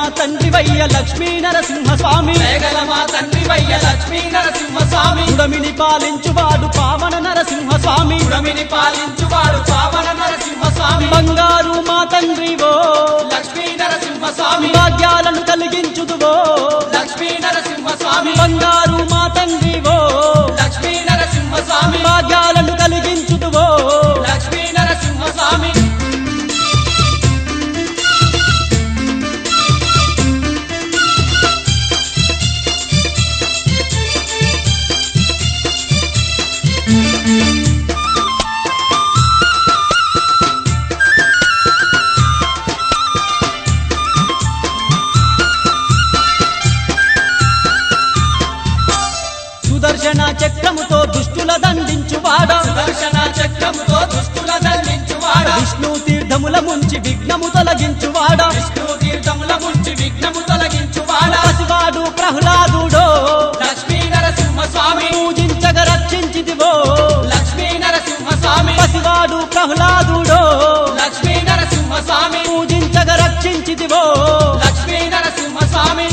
తండ్రి వయ్య లక్ష్మీ నరసింహ స్వామి జయగల మా తండ్రి వయ్య లక్ష్మీ నరసింహ స్వామి ఉడమిని పాలించువాడు పావన నరసింహ స్వామి ఉడమిని పాలించువాడు పావన నరసింహ స్వామి బంగారు మా తండ్రివో లక్ష్మీ నరసింహ స్వామి భాగ్యాలను కలిగించుదువో లక్ష్మీ నరసింహ స్వామి బంగారు మా తండ్రివో లక్ష్మీ నరసింహ స్వామి భాగ్యాలను కలిగించుదువో లక్ష్మీ నరసింహ స్వామి సుదర్శన చక్రముతో దుష్టుల దండించువాడ సుదర్శన చక్రముతో దుష్టుల దండించువాడ విష్ణు తీర్థముల ముంచి విఘ్నము తొలగించువాడ విష్ణు తీర్థముల ముంచి విఘ్నము తొలగించువాడ పసివాడు ప్రహ్లాదుడో లక్ష్మీ నరసింహ స్వామి పూజించగ రక్షించిదివో లక్ష్మీ నరసింహ స్వామి పసివాడు ప్రహ్లాదుడో లక్ష్మీ నరసింహ స్వామి పూజించగ రక్షించిదివో లక్ష్మీ నరసింహ స్వామి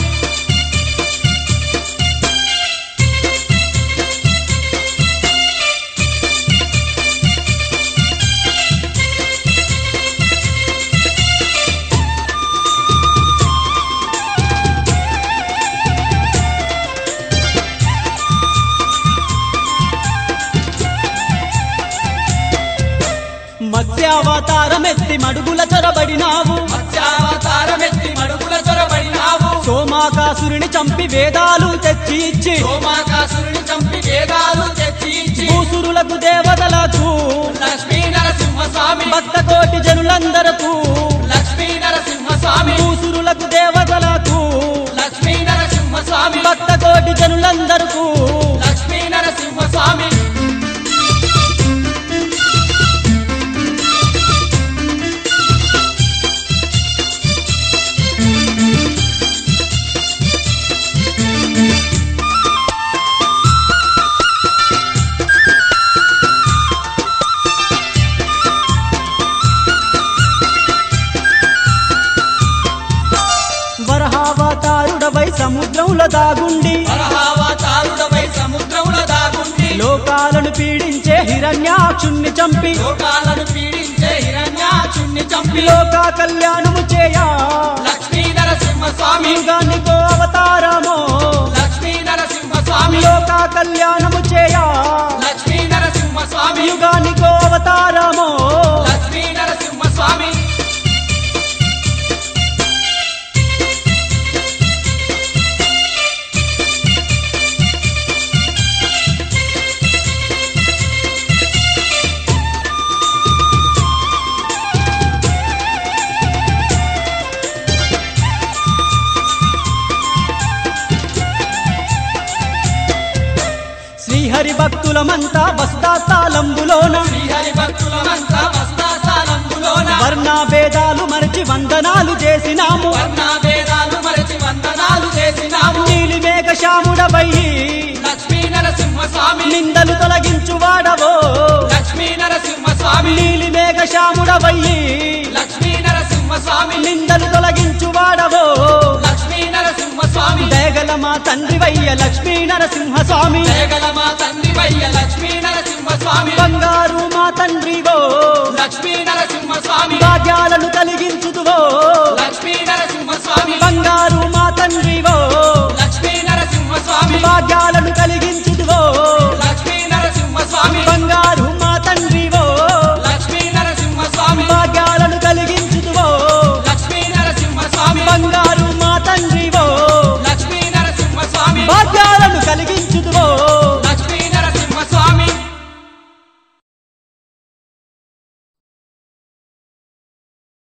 మత్స్యావతారమెత్తి మడుగుల చొరబడినావు మత్స్యావతారమెత్తి మడుగుల చొరబడినావు సోమాకాసురుని చంపి వేదాలు తెచ్చి ఇచ్చి సోమాకాసురుని చంపి వేదాలు తెచ్చి ఇచ్చి భూసురులకు దేవతలకు లక్ష్మీ నరసింహ స్వామి భక్త కోటి జనులందరకు లక్ష్మీ నరసింహ స్వామి భూసురులకు దేవతలకు లక్ష్మీ నరసింహ స్వామి భక్త కోటి జనులందరకు లక్ష్మీ నరసింహ స్వామి వరహావతారుడవై సముద్రంలో దాగుండి వరహావతారుడవై సముద్రముల దాగుండి లోకాలను పీడించే హిరణ్యాక్షుణ్ణి చంపి లోకాలను పీడించే హిరణ్యాచుణ్ణి చంపి లోక కళ్యాణము చేయా లక్ష్మీ నరసింహ స్వామి యుగానికో అవతారమో లక్ష్మీ నరసింహ స్వామి లోక కళ్యాణము చేయా లక్ష్మీ నరసింహ స్వామి యుగానికో అవతారమో లక్ష్మీ నరసింహ స్వామి శ్రీహరి భక్తులమంతా వస్తాతాళంబులోన శ్రీహరి భక్తులమంతా వస్తాసాలంబులోన వర్ణ భేదాలు మరచి వందనాలు చేసినాము వర్ణాభేదాలు మరచి వందనాలు చేసినాము నీలి మేఘ శ్యాముడవై లక్ష్మీ నరసింహ స్వామి నిందలు తొలగించువాడవో లక్ష్మీ నరసింహ స్వామి నీలి మేఘ శ్యాముడవై లక్ష్మీ నరసింహ స్వామి నిందలు తొలగించువాడవో లక్ష్మీ నరసింహ స్వామి దయగల మా తండ్రి వయ్య లక్ష్మీ నరసింహ స్వామి జయగల మా తండ్రి వయ్య లక్ష్మీ నరసింహ స్వామి బంగారు మా తండ్రివో లక్ష్మీ నరసింహ స్వామి భాగ్యాలను కలిగించుదువో లక్ష్మీ నరసింహ స్వామి బంగారు